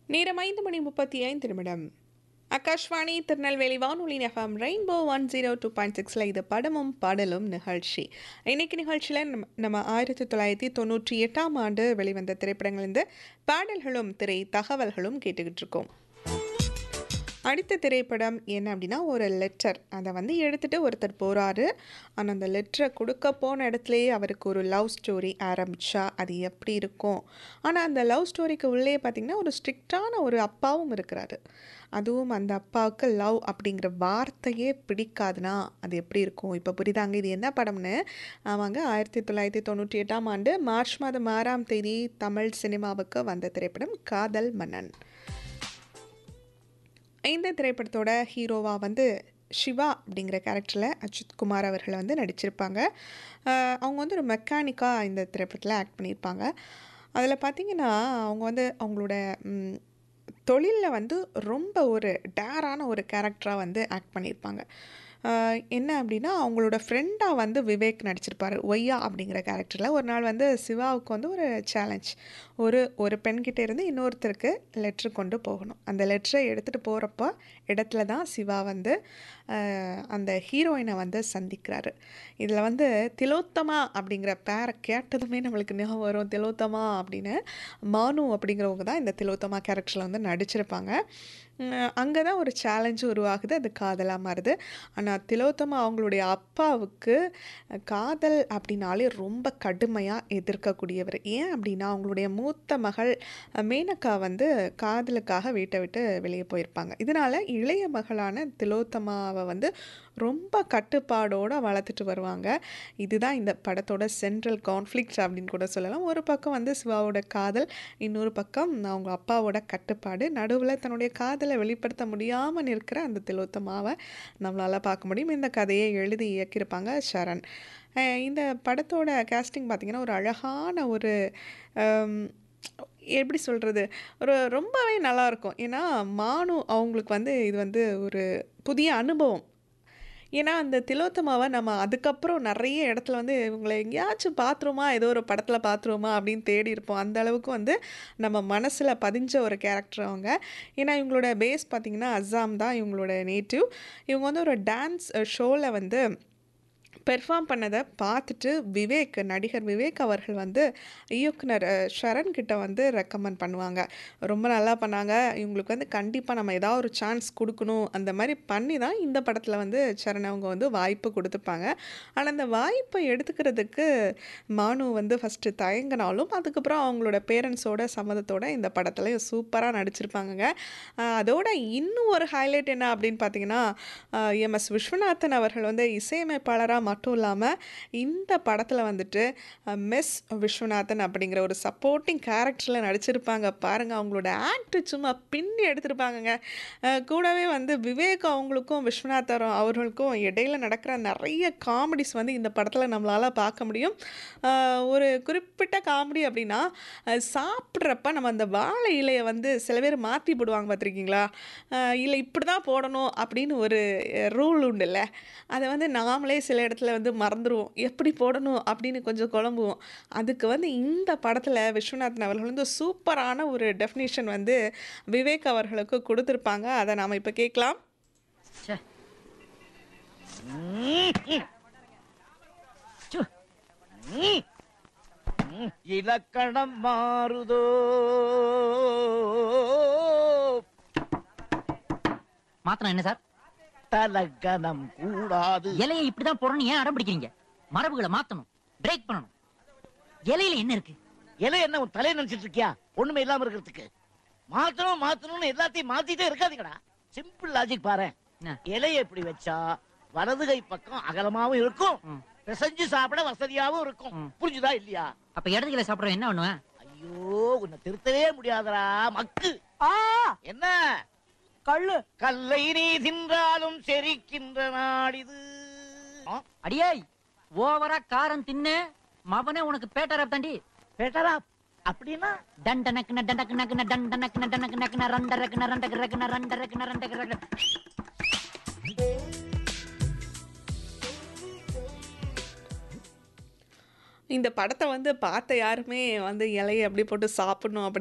நேரம் ஐந்து மணி முப்பத்தி ஐந்து நிமிடம் ஆகாஷ்வாணி திருநெல்வேலி வானொலி FM rainbow one zero two point சிக்ஸில் இது படமும் பாடலும் நிகழ்ச்சி இன்னைக்கு நிகழ்ச்சியில் நம்ம நம்ம ஆயிரத்தி தொள்ளாயிரத்தி தொண்ணூற்றி எட்டாம் ஆண்டு வெளிவந்த திரைப்படங்களிலிருந்து பாடல்களும் திரை தகவல்களும் கேட்டுக்கிட்டு இருக்கோம் அடுத்த திரைப்படம் என்ன அப்படின்னா ஒரு லெட்டர் அதை வந்து எடுத்துகிட்டு ஒருத்தர் போகிறாரு ஆனால் அந்த லெட்டரை கொடுக்க போன இடத்துலையே அவருக்கு ஒரு லவ் ஸ்டோரி ஆரம்பித்தா அது எப்படி இருக்கும் ஆனால் அந்த லவ் ஸ்டோரிக்கு உள்ளே பார்த்திங்கன்னா ஒரு ஸ்ட்ரிக்டான ஒரு அப்பாவும் இருக்கிறாரு அதுவும் அந்த அப்பாவுக்கு லவ் அப்படிங்கிற வார்த்தையே பிடிக்காதுன்னா அது எப்படி இருக்கும் இப்போ புரியுதாங்க இது என்ன படம்னு ஆமாங்க ஆயிரத்தி தொள்ளாயிரத்தி தொண்ணூற்றி எட்டாம் ஆண்டு மார்ச் மாதம் ஆறாம் தேதி தமிழ் சினிமாவுக்கு வந்த திரைப்படம் காதல் மன்னன் இந்த திரைப்படத்தோட ஹீரோவாக வந்து சிவா அப்படிங்கிற கேரக்டரில் அஜித் குமார் அவர்கள் வந்து நடிச்சிருப்பாங்க அஹ் அவங்க வந்து ஒரு மெக்கானிக்காக இந்த திரைப்படத்தில் ஆக்ட் பண்ணியிருப்பாங்க அதில் பார்த்தீங்கன்னா அவங்க வந்து அவங்களோட தொழிலில் வந்து ரொம்ப ஒரு டேரான ஒரு கேரக்டராக வந்து ஆக்ட் பண்ணியிருப்பாங்க அஹ் என்ன அப்படின்னா அவங்களோட ஃப்ரெண்டாக வந்து விவேக் நடிச்சிருப்பார் ஒய்யா அப்படிங்கிற கேரக்டரில் ஒரு நாள் வந்து சிவாவுக்கு வந்து ஒரு சேலஞ்ச் ஒரு ஒரு பெண்கிட்ட இருந்து இன்னொருத்தருக்கு லெட்ரு கொண்டு போகணும் அந்த லெட்டரை எடுத்துகிட்டு போகிறப்போ இடத்துல தான் சிவா வந்து அஹ், அந்த ஹீரோயினை வந்து சந்திக்கிறாரு இதில் வந்து திலோத்தமா அப்படிங்கிற பேரை கேட்டதுமே நம்மளுக்கு ஞாபகம் வரும் திலோத்தமா அப்படின்னு மானு அப்படிங்கிறவங்க தான் இந்த திலோத்தமா கேரக்டரில் வந்து நடிச்சிருப்பாங்க அங்கே தான் ஒரு சேலஞ்சு உருவாகுது அது காதலாக மாறுது ஆனால் திலோத்தமா அவங்களுடைய அப்பாவுக்கு அஹ், காதல் அப்படின்னாலே ரொம்ப கடுமையாக எதிர்க்கக்கூடியவர் ஏன் அப்படின்னா அவங்களுடைய மூத்த மகள் அஹ், மேனகா வந்து காதலுக்காக வீட்டை விட்டு வெளியே போயிருப்பாங்க இதனால் இளைய மகளான திலோத்தமாவை வந்து ரொம்ப கட்டுப்பாடோடு வளர்த்துட்டு வருவாங்க இதுதான் இந்த படத்தோட சென்ட்ரல் கான்ஃப்ளிக்ட் அப்படின்னு கூட சொல்லலாம் ஒரு பக்கம் வந்து சிவாவோட காதல் இன்னொரு பக்கம் அவங்க அப்பாவோட கட்டுப்பாடு நடுவில் தன்னுடைய காதலை வெளிப்படுத்த முடியாமல் நிற்கிற அந்த திலோத்தமாவை நம்மளால் பார்க்க முடியும் இந்த கதையை எழுதி இயக்கியிருப்பாங்க சரண் அஹ் இந்த படத்தோட கேஸ்டிங் பார்த்திங்கன்னா ஒரு அழகான ஒரு ஹம், எப்படி சொல்கிறது ஒரு ரொம்பவே நல்லாயிருக்கும் ஏன்னா மானு அவங்களுக்கு வந்து இது வந்து ஒரு புதிய அனுபவம் ஏன்னா அந்த திலோத்தமாவை நம்ம அதுக்கப்புறம் நிறைய இடத்துல வந்து இவங்களை எங்கேயாச்சும் பார்த்துருமா ஏதோ ஒரு படத்தில் பார்த்துருவோமா அப்படின்னு தேடி இருப்போம் அந்த அளவுக்கு வந்து நம்ம மனசில் பதிஞ்ச ஒரு கேரக்டர் அவங்க ஏன்னா இவங்களோட பேஸ் பார்த்திங்கன்னா அஸ்ஸாம் தான் இவங்களோட நேட்டிவ் இவங்க வந்து ஒரு டான்ஸ் ஷோவில் வந்து பெர்ஃபார்ம் பண்ணதை பார்த்துட்டு விவேக் நடிகர் விவேக் அவர்கள் வந்து இயக்குனர் அஹ், ஷரண் கிட்ட வந்து ரெக்கமெண்ட் பண்ணுவாங்க ரொம்ப நல்லா பண்ணாங்க இவங்களுக்கு வந்து கண்டிப்பாக நம்ம ஏதாவது ஒரு சான்ஸ் கொடுக்கணும் அந்த மாதிரி பண்ணி தான் இந்த படத்தில் வந்து சரண் அவங்க வந்து வாய்ப்பு கொடுத்துருப்பாங்க ஆனால் அந்த வாய்ப்பை எடுத்துக்கிறதுக்கு மானு வந்து ஃபஸ்ட்டு தயங்கினாலும் அதுக்கப்புறம் அவங்களோட பேரண்ட்ஸோட சம்மதத்தோட இந்த படத்தில் சூப்பராக நடிச்சிருப்பாங்கங்க அஹ், அதோட இன்னும் ஒரு ஹைலைட் என்ன அப்படின்னு பார்த்தீங்கன்னா எம் எஸ் விஸ்வநாதன் அவர்கள் வந்து இசையமைப்பாளராக மட்டும் இல்லாமல் இந்த படத்தில் வந்துட்டு மிஸ் விஸ்வநாதன் அப்படிங்கிற ஒரு சப்போர்ட்டிங் கேரக்டரில் நடிச்சிருப்பாங்க பாருங்கள் அவங்களோட ஆக்ட் சும்மா பின்னி எடுத்திருப்பாங்கங்க அஹ் கூடவே வந்து விவேக் அவங்களுக்கும் விஸ்வநாதன் அவர்களுக்கும் இடையில நடக்கிற நிறைய காமெடிஸ் வந்து இந்த படத்தில் நம்மளால் பார்க்க முடியும் அஹ் ஒரு குறிப்பிட்ட காமெடி அப்படின்னா அஹ் சாப்பிட்றப்ப நம்ம அந்த வாழை இலையை வந்து சில பேர் மாற்றி போடுவாங்க பார்த்துருக்கீங்களா இல்லை இப்படி தான் போடணும் அப்படின்னு ஒரு ரூல் உண்டுல்ல அதை வந்து நாமளே சில இடத்துல வந்து மறந்துடுவோம் எப்படி போடணும் அப்படின்னு கொஞ்சம் குழம்புவோம் அதுக்கு வந்து இந்த படத்தில் விஸ்வநாதன் அவர்கள் வந்து சூப்பரான ஒரு டெஃபினேஷன் வந்து விவேக் அவர்களுக்கு கொடுத்துருப்பாங்க அதை நாம் இப்போ கேட்கலாம் ச்சே. சு. இலக்கணம் மாறுதோ மாத்தணும் என்ன சார் தலக்கணம் கூடாது இலையை இப்படிதான் போடணும் ஏன் அடம் பிடிக்கிறீங்க மரபுகளை மாத்தணும் பிரேக் பண்ணணும் இலையில என்ன இருக்கு இலை என்ன உன் தலையை நினைச்சிட்டு இருக்கியா ஒண்ணுமே இல்லாம இருக்கிறதுக்கு மாத்தணும் மாத்தணும்னு எல்லாத்தையும் மாத்திட்டே இருக்காதீங்கடா சிம்பிள் லாஜிக் பாரு என்ன? இலையை இப்படி வச்சா வலது கை பக்கம் அகலமாவும் இருக்கும் ம். பிசைஞ்சு சாப்பிட வசதியாவும் இருக்கும் ம். புரிஞ்சுதா இல்லையா அப்ப இடதுகளை சாப்பிடுற என்ன பண்ணுவேன் ஐயோ உன்னை திருத்தவே முடியாதடா மக்கு என்ன கள்ளு கல்லை நீ தின்றாலும் செரிக்கின்ற நாடிது ஆ, அடியே ஓவரா காரம் தின்னு மவனே உனக்கு பேட்டரா தாண்டி பேட்டரா அப்படின்னா டண்ட நக்குன டண்டக்கு நக்குன டண்ட நக்குன டனக்கு நக்குன ரண்ட ரக்குன ரண்டக்கு ரக்குன ரண்ட ரக்குன ரண்டக்கு ரக்குன இந்த படத்தை வந்து பார்த்த யாருமே வந்து இலையை அப்படி போட்டு சாப்பிடணும் அப்படி